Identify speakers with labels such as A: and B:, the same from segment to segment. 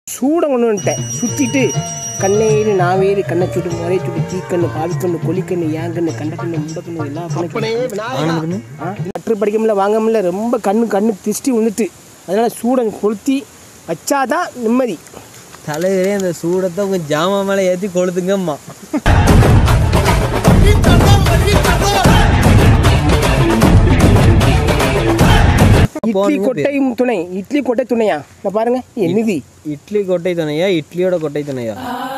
A: சூடம் கொண்டு வந்துட்டேன் சுற்றிட்டு கண்ணேறு நாவேறு கண்ணை சுட்டு முறை சுட்டு தீக்கண்ணு பாவிக்கண்ணு கொலிக்கண்ணு ஏங்கண்ணு கண்டக்கண்ணு முண்டக்கண்ணு எல்லா கண்ணு கற்று படிக்க முடியல வாங்க முடியல ரொம்ப கண்ணு கண்ணு திஷ்டி வந்துட்டு அதனால சூடம் கொளுத்தி வச்சாதான் நிம்மதி
B: தலைவரே அந்த சூடத்தை உங்க ஜாமா மேல ஏத்தி கொளுத்துங்கம்மா
A: இட்லி கொட்டை துணை இட்லி கொட்டை துணையா இந்த பாருங்க என்னது
B: இட்லி கொட்டை துணையா இட்லியோட கொட்டை துணையா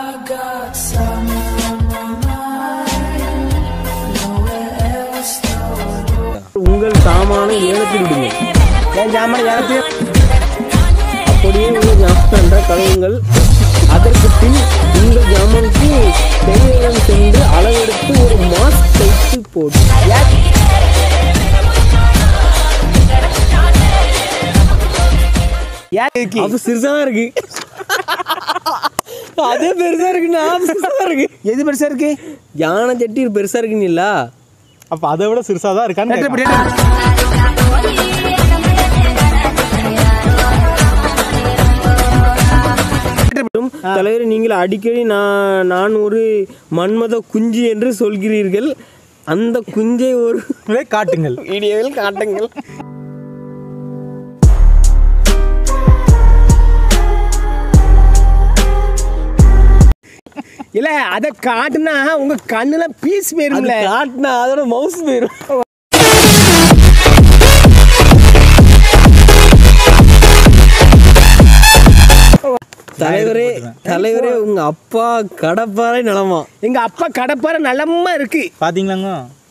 B: உங்கள் சாமானை ஏலத்தில் விடுங்க
A: என் ஜாமான யாருக்கு
B: அப்படியே உங்கள் ஜாமான் என்ற கழுவுங்கள் அதற்கு பின் உங்கள் ஜாமானுக்கு தேவையான சென்று அளவெடுத்து ஒரு மாஸ்க் தைத்து போடு
A: யாருக்கு
B: அப்ப சிறுசா தான் இருக்கு அதே பெருசா இருக்குண்ணா பெருசா தான் இருக்கு
A: எது பெருசா இருக்கு
B: யானை சட்டி பெருசா இருக்குன்னு
C: அப்ப அதை விட சிறுசா தான் இருக்கான்னு
A: ரெட்டை
C: கேட்கலாம்.
A: பிடி, ரெட்டை பிடி.
B: தலைவர் நீங்கள் அடிக்கடி நான் நான் ஒரு மன்மத குஞ்சு என்று சொல்கிறீர்கள் அந்த குஞ்சை ஒரு
C: இதை காட்டுங்கள்
B: வீடியோவில் காட்டுங்கள்
A: இல்ல அத காட்டுனா உங்க கண்ணுல பீஸ்
B: அது
A: போயிரும்ல
B: காட்டினா அதோட மவுஸ் போயிடும் தலைவரே தலைவரே உங்க அப்பா கடப்பாறை நிலமா
A: எங்க அப்பா கடப்பார நல்லமா இருக்கு
C: பாத்தீங்களாங்க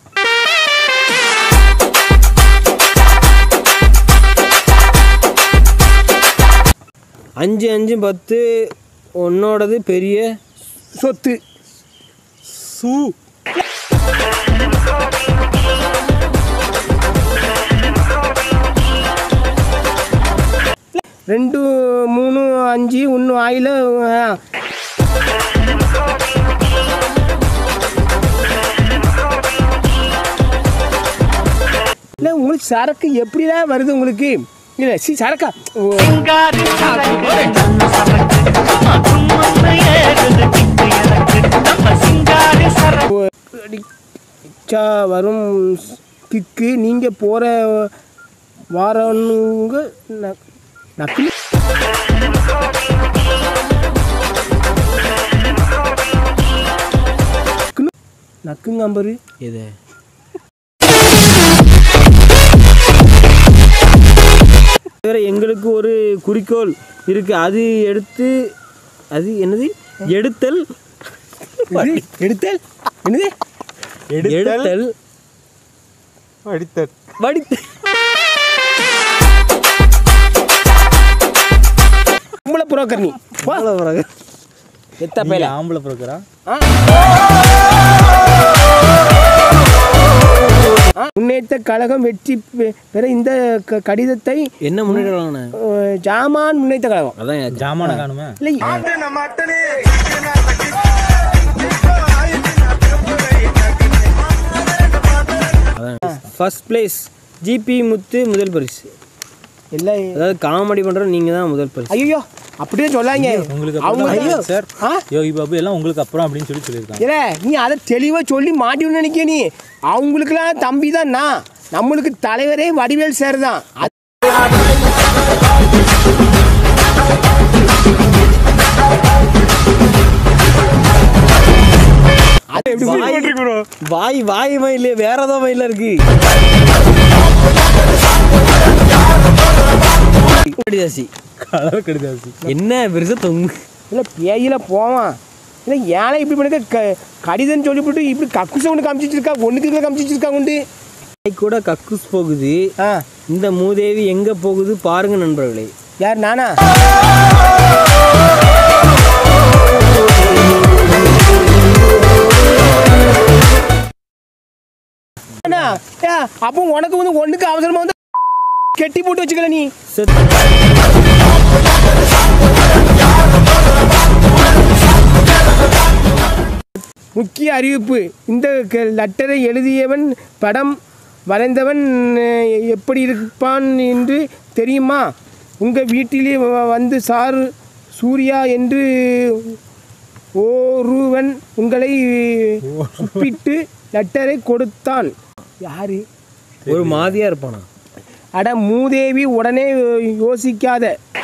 B: அஞ்சு அஞ்சு பத்து உன்னோடது பெரிய
A: சொத்து
C: சூ
A: ரெண்டு மூணு அஞ்சு ஒன்று ஆயில இல்லை உங்களுக்கு சரக்கு எப்படிலாம் வருது உங்களுக்கு இல்லை சி சரக்கா ஓ, அடிச்சா வரும் கிக்கு நீங்கள் போகிற வாரனுங்க ந- நக்கிலி நக்குங்கம்பரு
B: இது தலைவரே, எங்களுக்கு ஒரு குறிக்கோள் இருக்கு அது எடுத்து அது என்னது எடுத்தல்
A: இது எடுத்தல் என்னது
C: எடுத்தல்
B: எடுத்தல்
C: அடித்தல்
B: வடித்து
A: உங்களை புரோக்கர் நீ வா எத்த
C: நீங்க
A: பேல
C: ஆம்பளை பிறக்கிறா
A: முன்னேற்ற கழகம் வெற்றி பெ- பெற இந்த க- கடிதத்தை
B: என்ன முன்னேற்றம்
A: அஹ், ஜாமான் முன்னேற்ற கழகம்
B: அதான்
C: ஜாமான காணுமே
A: இல்லை
B: ஃபர்ஸ்ட் பிளேஸ் ஜிபி முத்து முதல் பரிசு
A: இல்லை
B: அதாவது காமெடி பண்ற நீங்க தான் முதல் பரிசு
A: ஐயோ அப்படியே சொல்லாங்க
C: உங்களுக்கு
A: அவங்க
C: அப்புறம் சார்
A: ஆ
C: யோகி பாபு எல்லாம் உங்களுக்கு அப்புறம் அப்படின்னு சொல்லி சொல்லியிருக்காங்க
A: இல்ல நீ அதை தெளிவாக சொல்லி மாட்டின்னு நினைக்க நீ அவங்களுக்குலாம் தம்பி தான் நான் நம்மளுக்கு தலைவரே வடிவேல் சார் தான் அது- அது எப்படி
B: வாய் வாய் வாய் மயில வேற ஏதோ மயில இருக்கு கடிதாசி
C: கலர் கடிதாசி
B: என்ன பெருசா தொங்கு
A: இல்லை பேயில போவான் இல்லை ஏழை இப்படி பண்ணி க கடிதம் சொல்லிவிட்டு இப்படி கக்குசை ஒன்று காமிச்சு வச்சிருக்கா ஒன்றுக்கு காமிச்சு வச்சிருக்கா கொண்டு
B: வாய் கூட கக்குஸ் போகுது
A: ஆ
B: இந்த மூதேவி எங்க போகுது பாருங்க நண்பர்களே
A: யார் நானா அண்ணா, ஏ, அப்போ உனக்கு வந்து ஒண்ணுக்கு அவசரமா வந்து கெட்டி போட்டு வச்சுக்கல நீ
B: செத்
A: முக்கிய அறிவிப்பு இந்த க- லெட்டரை எழுதியவன் படம் வரைந்தவன் அஹ், எப்படி இருப்பான் என்று தெரியுமா உங்கள் வீட்டிலே வ- வந்து சார் சூர்யா என்று ஒருவன் உங்களை சுப்பிட்டு லெட்டரை கொடுத்தான் யாரு
B: ஒரு மாதிரியா இருப்பானா
A: அட மூதேவி உடனே யோசிக்காத